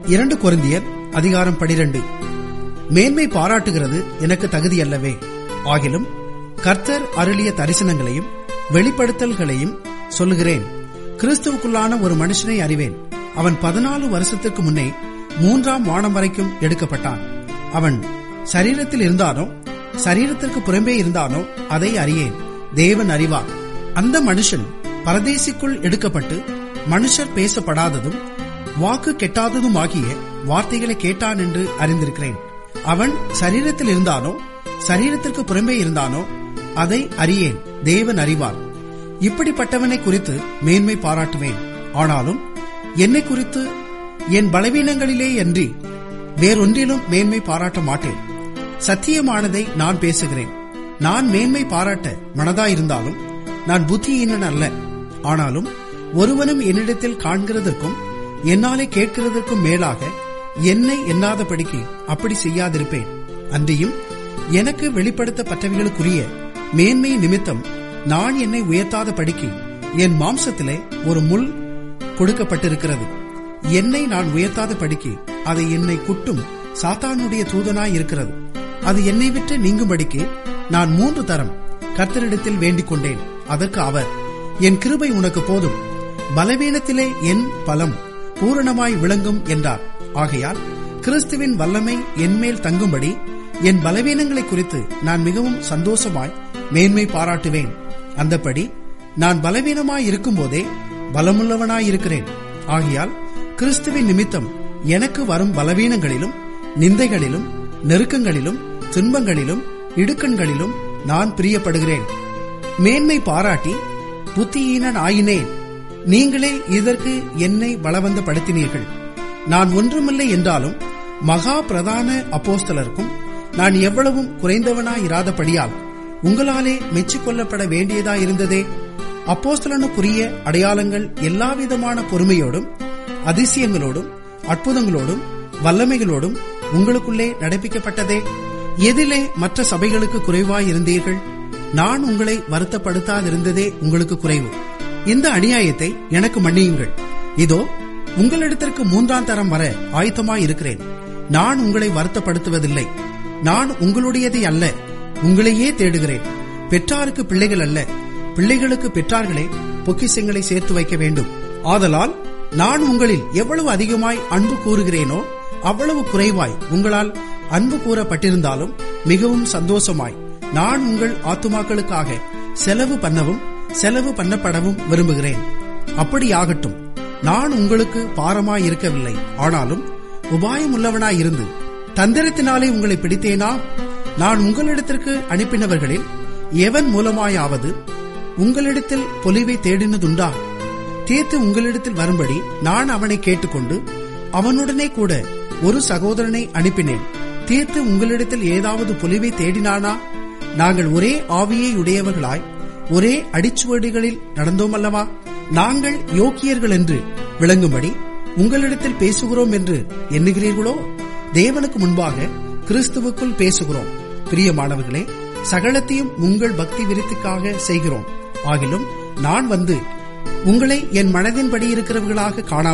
இரண்டு கொரிந்தியர் அதிகாரம் பனிரெண்டு மேன்மை பாராட்டுகிறது எனக்கு தகுதியல்லவே ஆகிலும் கர்த்தர் அருளிய தரிசனங்களையும் வெளிப்படுத்தல்களையும் சொல்லுகிறேன் கிறிஸ்துவுக்குள்ளான ஒரு மனுஷனை அறிவேன் அவன் பதினாலு வருஷத்துக்கு முன்னே மூன்றாம் வானம் வரைக்கும் எடுக்கப்பட்டான் அவன் சரீரத்தில் இருந்தானோ சரீரத்திற்கு புறம்பே இருந்தானோ அதை அறியேன் தேவன் அறிவார் அந்த மனுஷன் பரதேசிக்குள் எடுக்கப்பட்டு மனுஷர் பேசப்படாததும் வாக்கு கெட்டாததுமாகிய வார்த்தைகளை கேட்டான் என்று அறிந்திருக்கிறேன் அவன் சரீரத்தில் இருந்தானோ சரீரத்திற்கு புறம்பே இருந்தானோ அதை அறியேன் தேவன் அறிவார் இப்படிப்பட்டவனை குறித்து மேன்மை பாராட்டுவேன் ஆனாலும் என்னை குறித்து என் பலவீனங்களிலே அன்றி வேறொன்றிலும் மேன்மை பாராட்ட மாட்டேன் சத்தியமானதை நான் பேசுகிறேன் நான் மேன்மை பாராட்ட மனதாயிருந்தாலும் நான் புத்தியீனன் அல்ல ஆனாலும் ஒருவனும் என்னிடத்தில் காண்கிறதற்கும் என்னாலே கேட்கிறதற்கும் மேலாக என்னை எண்ணாதபடிக்கு அப்படி செய்யாதிருப்பேன் அன்றியும் எனக்கு வெளிப்படுத்தப்பட்டவைகளுக்குரிய மேன்மை நிமித்தம் நான் என்னை உயர்த்தாத படிக்கு என் மாம்சத்திலே ஒரு முள் கொடுக்கப்பட்டிருக்கிறது என்னை நான் உயர்த்தாத படிக்கு அதை என்னை குட்டும் சாத்தானுடைய தூதனாய் இருக்கிறது அது என்னை விட்டு நீங்கும்படிக்கு நான் மூன்று தரம் கர்த்தரிடத்தில் வேண்டிக் கொண்டேன் அதற்கு அவர் என் கிருபை உனக்கு போதும் பலவீனத்திலே என் பலம் பூரணமாய் விளங்கும் என்றார் ஆகையால் கிறிஸ்துவின் வல்லமை என்மேல் தங்கும்படி என் பலவீனங்களை குறித்து நான் மிகவும் சந்தோஷமாய் மேன்மை பாராட்டுவேன் அந்தப்படி நான் பலவீனமாய் இருக்கும்போதே பலமுள்ளவனாய் இருக்கிறேன் ஆகையால் கிறிஸ்துவின் நிமித்தம் எனக்கு வரும் பலவீனங்களிலும் நிந்தைகளிலும் நெருக்கங்களிலும் துன்பங்களிலும் இடுக்கண்களிலும் நான் பிரியப்படுகிறேன் மேன்மை பாராட்டி புத்தியீனன் ஆயினேன் நீங்களே இதற்கு என்னை பலவந்தப்படுத்தினீர்கள் நான் ஒன்றுமில்லை என்றாலும் மகா பிரதான அப்போஸ்தலருக்கும் நான் எவ்வளவும் குறைந்தவனாயிராதபடியால் உங்களாலே மெச்சிக்கொள்ளப்பட வேண்டியதாயிருந்ததே அப்போஸ்தலனுக்குரிய அடையாளங்கள் எல்லாவிதமான பொறுமையோடும் அதிசயங்களோடும் அற்புதங்களோடும் வல்லமைகளோடும் உங்களுக்குள்ளே நடப்பிக்கப்பட்டதே எதிலே மற்ற சபைகளுக்கு குறைவாயிருந்தீர்கள் நான் உங்களை வருத்தப்படுத்தாதிருந்ததே உங்களுக்கு குறைவு இந்த அநியாயத்தை எனக்கு மன்னியுங்கள் இதோ உங்களிடத்திற்கு மூன்றாம் தரம் வர ஆயத்தமாயிருக்கிறேன் நான் உங்களை வருத்தப்படுத்துவதில்லை நான் உங்களுடையதை அல்ல உங்களையே தேடுகிறேன் பெற்றாருக்கு பிள்ளைகள் அல்ல பிள்ளைகளுக்கு பெற்றார்களே பொக்கிசங்களை சேர்த்து வைக்க வேண்டும் ஆதலால் நான் உங்களில் எவ்வளவு அதிகமாய் அன்பு கூறுகிறேனோ அவ்வளவு குறைவாய் உங்களால் அன்பு கூறப்பட்டிருந்தாலும் மிகவும் சந்தோஷமாய் நான் உங்கள் ஆத்துமாக்களுக்காக செலவு பண்ணவும் செலவு பண்ணப்படவும் விரும்புகிறேன் அப்படியாகட்டும் நான் உங்களுக்கு பாரமாய் இருக்கவில்லை ஆனாலும் உபாயம் உள்ளவனாயிருந்து தந்திரத்தினாலே உங்களை பிடித்தேனா நான் உங்களிடத்திற்கு அனுப்பினவர்களில் எவன் மூலமாயாவது உங்களிடத்தில் பொலிவை தேடினதுண்டா தீர்த்து உங்களிடத்தில் வரும்படி நான் அவனை கேட்டுக்கொண்டு அவனுடனே கூட ஒரு சகோதரனை அனுப்பினேன் தீர்த்து உங்களிடத்தில் ஏதாவது பொலிவை தேடினானா நாங்கள் ஒரே ஆவியை உடையவர்களாய் ஒரே அடிச்சுவடிகளில் நடந்தோமல்லவா நாங்கள் யோக்கியர்கள் என்று விளங்கும்படி உங்களிடத்தில் பேசுகிறோம் என்று எண்ணுகிறீர்களோ தேவனுக்கு முன்பாக கிறிஸ்துவுக்குள் பேசுகிறோம் பிரியமானவர்களே சகலத்தையும் உங்கள் பக்தி விருத்திக்காக செய்கிறோம் ஆகிலும் நான் வந்து உங்களை என் மனதின்படி இருக்கிறவர்களாக காணாமல்